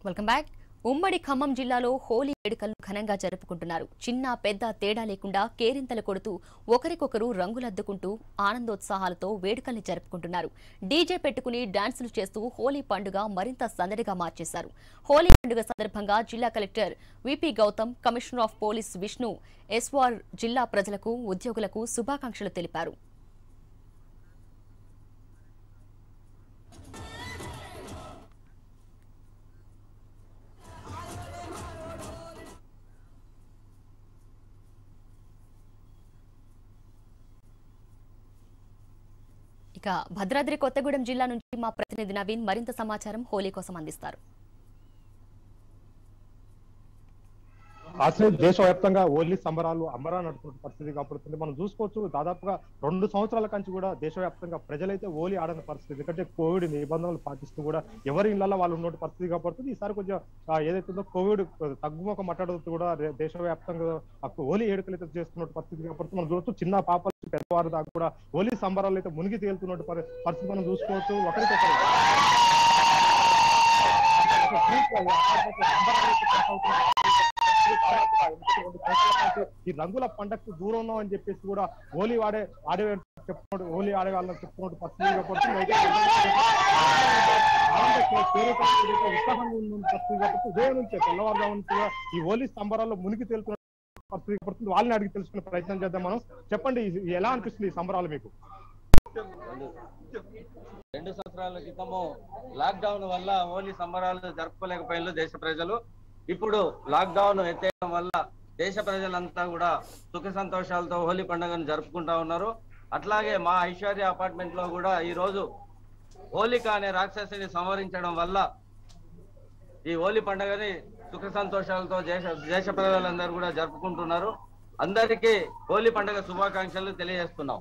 Welcome back ఉమ్మడి ఖమ్మం జిల్లాలో హోలీ వేడుకలను ఘనంగా జరుపుకుంటున్నారు చిన్న పెద్ద తేడా లేకుండా కేరింతలు కొడుతూ ఒకరికొకరు రంగులద్దుకుంటూ ఆనందోత్సాహాలతో వేడుకల్ని జరుపుకుంటున్నారు డీజే పెట్టుకుని డాన్సులు చేస్తూ హోలీ పండుగ మరింత సందడిగా మార్చేశారు హోలీ పండుగ సందర్భంగా జిల్లా collector V P Gautam commissioner of police Vishnu S Warrier జిల్లా ప్రజలకు ఉద్యోగులకు శుభాకాంక్షలు తెలిపారు ఇక భద్రాద్రి కొత్తగూడెం జిల్లా నుంచి మా ప్రతినిధి నవీన్ మరింత సమాచారం హోలీ కోసం అందిస్తారు అసలు దేశవ్యాప్తంగా ఓన్లీ సంబరాలు అంబరా నడుపుతున్న పరిస్థితి కాబడుతుంది మనం చూసుకోవచ్చు దాదాపుగా రెండు సంవత్సరాల కంచి కూడా దేశవ్యాప్తంగా ప్రజలైతే ఓలీ ఆడని పరిస్థితి ఎందుకంటే కోవిడ్ నిబంధనలు పాటిస్తూ కూడా ఎవరి ఇళ్లలో వాళ్ళు ఉన్న పరిస్థితి కాబడుతుంది ఈసారి కొంచెం ఆ, ఏదైతే ఉందో కోవిడ్ తగ్గుముఖం మాట్లాడుతూ కూడా రే- దేశవ్యాప్తంగా ఆ ఓలీ వేడుకలు అయితే చేస్తున్న పరిస్థితి కాబట్టి మనం చూడొచ్చు చిన్న పాపల నుంచి పెద్దవారి దాకా కూడా ఓలీ సంబరాలు అయితే మునిగి తేలుతున్న పరి- పరిస్థితి మనం చూసుకోవచ్చు ఒకరికొకరు ఈ రంగుల పండగకు దూరం ఉన్నాం అని చెప్పేసి కూడా హోలీ ఆడే ఆడే చెప్పుకోండి హోలీ ఆడే వాళ్ళని చెప్పుకోండి పరిస్థితి పడుతుంది అయితే ఆనంద కే- కేరింతలు ఏదైతే ఉత్సాహంగా ఉన్న పరిస్థితి కాబట్టి ఉదయం నుంచే తెల్లవారుజాము నుంచి కూడా ఈ హోలీ సంబరాల్లో మునిగి తేలుతున్న పరిస్థితి పడుతుంది వాళ్ళని అడిగి తెలుసుకునే ప్రయత్నం చేద్దాం మనం చెప్పండి ఇది ఎలా అనిపిస్తుంది ఈ సంబరాలు మీకు రెండు సంవత్సరాల క్రితము లాక్డౌన్ వల్ల హోలీ సంబరాలు జరుపుకోలేకపోయిన దేశ ప్రజలు ఇప్పుడు లాక్డౌన్ ఎత్తేయడం వల్ల దేశ ప్రజలంతా కూడా సుఖ సంతోషాలతో హోలీ పండుగను జరుపుకుంటా ఉన్నారు అట్లాగే మా ఐశ్వర్య అపార్ట్మెంట్ లో కూడా ఈ రోజు హోలిక అనే రాక్షసిని సంహరించడం వల్ల ఈ హోలీ పండుగని సుఖ సంతోషాలతో దేశ దేశ ప్రజలందరూ కూడా జరుపుకుంటున్నారు అందరికీ హోలీ పండుగ శుభాకాంక్షలు తెలియజేస్తున్నాం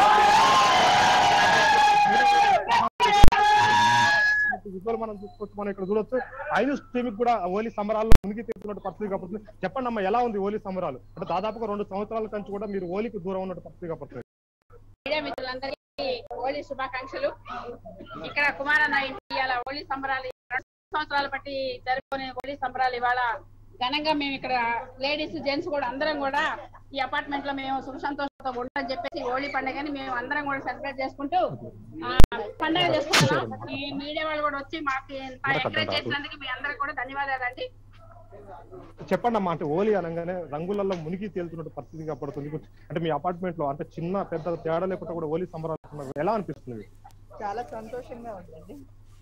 విజువల్ మనం చూసుకోవచ్చు మనం ఇక్కడ చూడొచ్చు ఐదు టీమ్ కూడా హోలీ సంబరాల్లో మునిగి తీరుతున్న పరిస్థితి కాబట్టి చెప్పండి అమ్మా ఎలా ఉంది హోలీ సంబరాలు అంటే దాదాపుగా రెండు సంవత్సరాల నుంచి కూడా మీరు హోలీకి దూరం ఉన్న పరిస్థితి కాబట్టి మీడియా మిత్రులందరికీ హోలీ శుభాకాంక్షలు ఇక్కడ కుమారన్న ఇంటి ఇవాళ హోలీ సంబరాలు రెండు సంవత్సరాల బట్టి జరుపుకునే హోలీ సంబరాలు ఇవాళ ఘనంగా మేము ఇక్కడ లేడీస్ జెంట్స్ కూడా అందరం కూడా ఈ అపార్ట్మెంట్ లో మేము సుఖ సంతోషంతో ఉండాలని చెప్పేసి హోలీ పండుగని మేము అందరం కూడా సెలబ్రేట్ చేసుకుంటూ ఆ, పండుగ చేసుకుంటున్నాం ఈ మీడియా వాళ్ళు కూడా వచ్చి మాకు ఇంత ఎంకరేజ్ చేసినందుకు మీ అందరికి కూడా ధన్యవాదాలండి చెప్పండి అమ్మా అంటే హోలీ అనగానే రంగులలో మునిగి తేలుతున్న పరిస్థితి కాబడుతుంది అంటే మీ అపార్ట్మెంట్ లో అంటే చిన్న పెద్ద తేడా లేకుండా కూడా హోలీ సంబరాలు చేస్తున్నారు. ఎలా అనిపిస్తుంది చాలా సంతోషంగా ఉందండి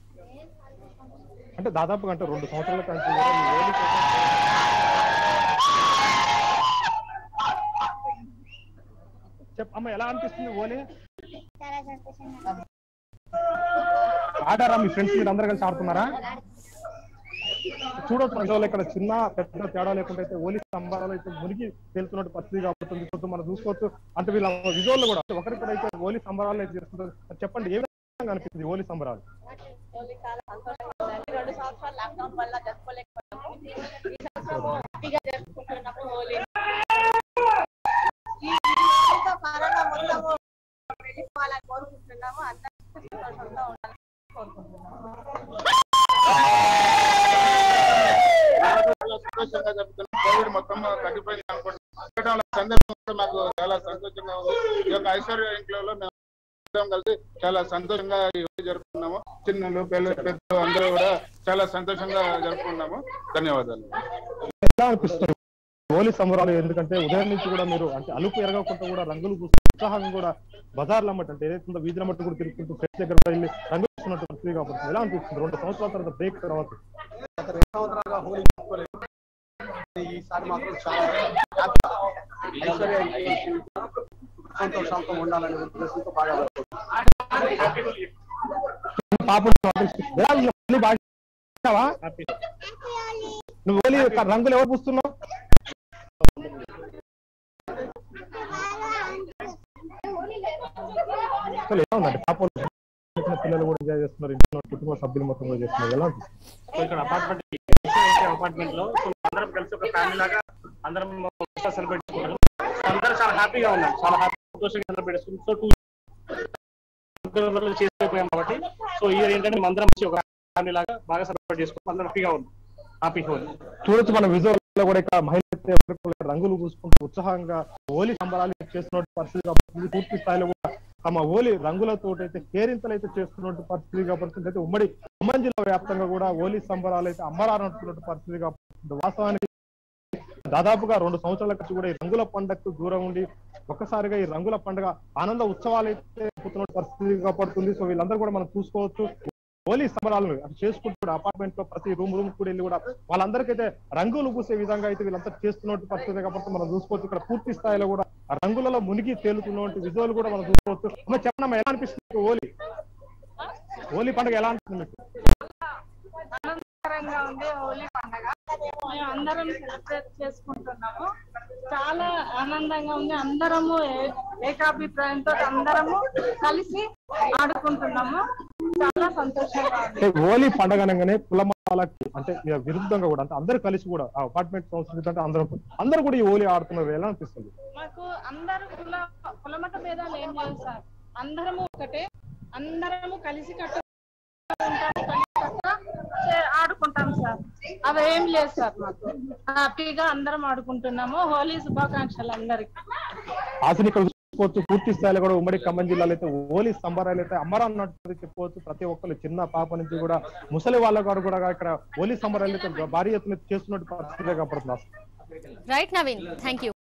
అంటే దాదాపుగా అంటే రెండు సంవత్సరాల కంచి కూడా ఈ హోలీ కోసం చెప్ అమ్మ ఎలా అనిపిస్తుంది హోలీ చాలా సంతోషంగా ఆడారా మీ ఫ్రెండ్స్ మీరు అందరు కలిసి ఆడుతున్నారా చూడొచ్చు ప్రజలు ఇక్కడ చిన్న పెద్ద తేడా లేకుండా అయితే హోలీ సంబరాలు అయితే మునిగి తేలుతున్నట్టు పరిస్థితి కాబట్టి కొంచెం మనం చూసుకోవచ్చు అంటే వీళ్ళ విజువల్ కూడా ఒకరికొకరు అయితే హోలీ సంబరాలు అయితే చేస్తుంటారు చెప్పండి ఏ విధంగా అనిపిస్తుంది హోలీ సంబరాలు హోలీ చాలా సంతోషంగా ఉందండి రెండు సంవత్సరాలు లాక్డౌన్ వల్ల జరుపుకోలేకపోయాము ఈ సంవత్సరం హ్యాపీగా జరుపుకుంటున్నాము హోలీ ఈ హోలీతో కరోనా మొత్తము వెళ్ళిపోవాలని కోరుకుంటున్నాము అందరూ సంతోషంతో ఉండాలని కోరుకుంటున్నాము చాలా సంతోషంగా జరుగుతుంది కోవిడ్ మొత్తం తగ్గిపోయింది అనుకుంటున్నాం సందర్భంగా మాకు చాలా సంతోషంగా ఉంది ఈ యొక్క ఐశ్వర్య ఇంట్లో మేము అందరం కలిసి చాలా సంతోషంగా ఈ రోజు జరుపుకున్నాము చిన్నలు పిల్లలు పెద్దలు అందరూ కూడా చాలా సంతోషంగా జరుపుకున్నాము ధన్యవాదాలు ఎలా అనిపిస్తుంది హోలీ సంబరాలు ఎందుకంటే ఉదయం నుంచి కూడా మీరు అంటే అలుపు ఎరగకుండా కూడా రంగులు పూసి ఉత్సాహంగా కూడా బజార్ల మట్టి అంటే ఏదైతే ఉందో వీధుల మట్టి కూడా తిరుగుతుంటూ ఫ్రెండ్స్ దగ్గర కూడా వెళ్ళి రంగులు పూస్తున్నట్టు పరిస్థితి కాబట్టి ఎలా అనిపిస్తుంది రెండు సంవత్సరాల తర్వాత బ్రేక్ తర్వాత గత రెండు సంవత్సరాలుగా హోలీ జరుపుకోలేదు ఈసారి మాత్రం చాలా హ్యాపీగా ఐశ్వర్య ఇంటి సంతోషాలతో ఉండాలనే ఉద్దేశంతో బాగా జరుపుకుంటున్నాం. పాప ఎలా ఉంది? హోలీ బాగా చేసావా? నువ్వు హోలీ యొక్క రంగులు ఎవరు పూస్తున్నావు అసలు ఎలా ఉందండి పాప చిన్న పిల్లలు కూడా ఎంజాయ్ చేస్తున్నారు ఇంట్లో ఉన్న కుటుంబ సభ్యులు మొత్తం కూడా చేస్తున్నారు ఎలా అనిపిస్తుంది సో ఇక్కడ అపార్ట్మెంట్ అపార్ట్మెంట్ లో సో అందరం కలిసి ఒక ఫ్యామిలీ లాగా అందరం సెలబ్రేట్ చేసుకుంటాం అందరూ చాలా హ్యాపీగా ఉన్నారు చాలా హ్యాపీ సంతోషంగా సెలబ్రేట్ చేసుకుంటాం సో టూ చేసుకోపోయాం కాబట్టి సో ఇయర్ ఏంటంటే మనం అందరం వచ్చి ఒక ఫ్యామిలీ లాగా బాగా సెలబ్రేట్ చేసుకుంటాం అందరం హ్యాపీగా ఉన్నాం హ్యాపీ హోలీ చూడొచ్చు మన విజువల్ లో కూడా ఇక్కడ మహిళలు ఎవరికి రంగులు పూసుకుంటూ ఉత్సాహంగా హోలీ సంబరాలు చేస్తున్న పరిస్థితి కాబట్టి పూర్తి స్థాయిలో కూడా తమ హోలీ రంగులతో అయితే కేరింతలు అయితే చేస్తున్నట్టు పరిస్థితి కాబట్టి అయితే ఉమ్మడి ఖమ్మం జిల్లా వ్యాప్తంగా కూడా హోలీ సంబరాలు అయితే అమ్మరానట్టున్నట్టు పరిస్థితి కాబట్టి వాస్తవానికి దాదాపుగా రెండు సంవత్సరాల నుంచి కూడా ఈ రంగుల పండుగకు దూరం ఉండి ఒక్కసారిగా ఈ రంగుల పండుగ ఆనంద ఉత్సవాలు అయితే జరుపుతున్న పరిస్థితి కాపాడుతుంది సో వీళ్ళందరూ కూడా మనం చూసుకోవచ్చు హోలీ సంబరాలను అటు చేసుకుంటూ అపార్ట్మెంట్ లో ప్రతి రూమ్ రూమ్ కూడా వెళ్ళి కూడా వాళ్ళందరికైతే రంగులు పూసే విధంగా అయితే వీళ్ళంతా చేస్తున్నట్టు పరిస్థితి కాబట్టి మనం చూసుకోవచ్చు ఇక్కడ పూర్తి స్థాయిలో కూడా ఆ రంగులలో మునిగి తేలుతున్నటువంటి విజువల్ కూడా మనం చూసుకోవచ్చు అమ్మ చెప్పండి ఎలా అనిపిస్తుంది హోలీ హోలీ పండుగ ఎలా అనిపిస్తుంది మీకు ఆనందకరంగా ఉంది హోలీ పండగ మేము అందరం సెలబ్రేట్ చేసుకుంటున్నాము చాలా ఆనందంగా ఉంది అందరము ఏ- ఏకాభిప్రాయంతో అందరము కలిసి ఆడుకుంటున్నాము చాలా సంతోషంగా ఉంది అంటే హోలీ పండగ అనగానే కులమాలకి అంటే ఇక విరుద్ధంగా కూడా అంటే అందరూ కలిసి కూడా ఆ అపార్ట్మెంట్ సంస్కృతి అంటే అందరూ అందరూ కూడా ఈ హోలీ ఆడుతున్నారు ఎలా అనిపిస్తుంది మాకు అందరూ కుల కులమత భేదాలు ఏం లేవు సార్ అందరము ఒకటే అందరము కలిసి కట్టు ఆడుకుంటాం సార్ అవి ఏం లేదు సార్ మాకు హ్యాపీగా అందరం ఆడుకుంటున్నాము హోలీ శుభాకాంక్షలు అందరికి ఆశని ఇక్కడ చూసుకోవచ్చు పూర్తి స్థాయిలో కూడా ఉమ్మడి ఖమ్మం జిల్లాలో అయితే హోలీ సంబరాలు అయితే అమ్మరన్నట్టు చెప్పుకోవచ్చు ప్రతి ఒక్కరు చిన్న పాప నుంచి కూడా ముసలి వాళ్ళ గారు కూడా ఇక్కడ హోలీ సంబరాలు అయితే భారీ ఎత్తున చేస్తున్నట్టు పరిస్థితి కనపడుతుంది రైట్ నవీన్ థ్యాంక్ యూ